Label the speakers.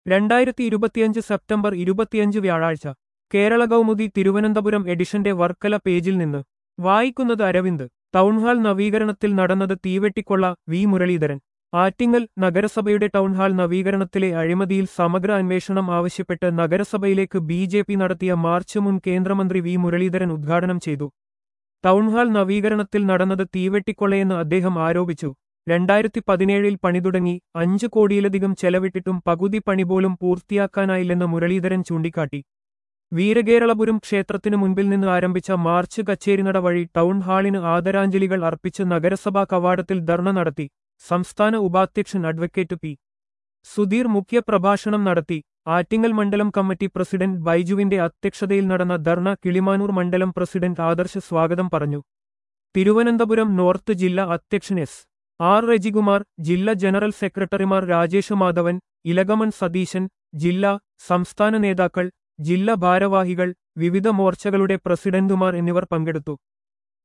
Speaker 1: രണ്ടായിരത്തി ഇരുപത്തിയഞ്ച് സെപ്റ്റംബർ ഇരുപത്തിയഞ്ച് വ്യാഴാഴ്ച കേരള കൗമുദി തിരുവനന്തപുരം എഡിഷന്റെ വർക്കല പേജിൽ നിന്ന് വായിക്കുന്നത് അരവിന്ദ് ടൗൺഹാൾ നവീകരണത്തിൽ നടന്നത് തീവെട്ടിക്കൊള്ള വി മുരളീധരൻ ആറ്റിങ്ങൽ നഗരസഭയുടെ ടൗൺഹാൾ നവീകരണത്തിലെ അഴിമതിയിൽ സമഗ്ര അന്വേഷണം ആവശ്യപ്പെട്ട് നഗരസഭയിലേക്ക് ബി ജെ പി നടത്തിയ മാർച്ച് മുൻ കേന്ദ്രമന്ത്രി വി മുരളീധരൻ ഉദ്ഘാടനം ചെയ്തു ടൗൺഹാൾ നവീകരണത്തിൽ നടന്നത് തീവെട്ടിക്കൊള്ളയെന്ന് അദ്ദേഹം ആരോപിച്ചു രണ്ടായിരത്തി പതിനേഴിൽ പണി തുടങ്ങി അഞ്ചു കോടിയിലധികം ചെലവിട്ടിട്ടും പകുതി പണി പോലും പൂർത്തിയാക്കാനായില്ലെന്ന് മുരളീധരൻ ചൂണ്ടിക്കാട്ടി വീരകേരളപുരം ക്ഷേത്രത്തിനു മുൻപിൽ നിന്ന് ആരംഭിച്ച മാർച്ച് കച്ചേരിനട വഴി ടൗൺ ഹാളിന് ആദരാഞ്ജലികൾ അർപ്പിച്ച് നഗരസഭാ കവാടത്തിൽ ധർണ നടത്തി സംസ്ഥാന ഉപാധ്യക്ഷൻ അഡ്വക്കേറ്റ് പി സുധീർ മുഖ്യപ്രഭാഷണം നടത്തി ആറ്റിങ്ങൽ മണ്ഡലം കമ്മിറ്റി പ്രസിഡന്റ് ബൈജുവിന്റെ അധ്യക്ഷതയിൽ നടന്ന ധർണ കിളിമാനൂർ മണ്ഡലം പ്രസിഡന്റ് ആദർശ് സ്വാഗതം പറഞ്ഞു തിരുവനന്തപുരം നോർത്ത് ജില്ലാ അധ്യക്ഷൻ എസ് ആർ രജികുമാർ ജില്ലാ ജനറൽ സെക്രട്ടറിമാർ രാജേഷ് മാധവൻ ഇലകമൺ സതീശൻ ജില്ലാ സംസ്ഥാന നേതാക്കൾ ജില്ലാ ഭാരവാഹികൾ വിവിധ മോർച്ചകളുടെ പ്രസിഡന്റുമാർ എന്നിവർ പങ്കെടുത്തു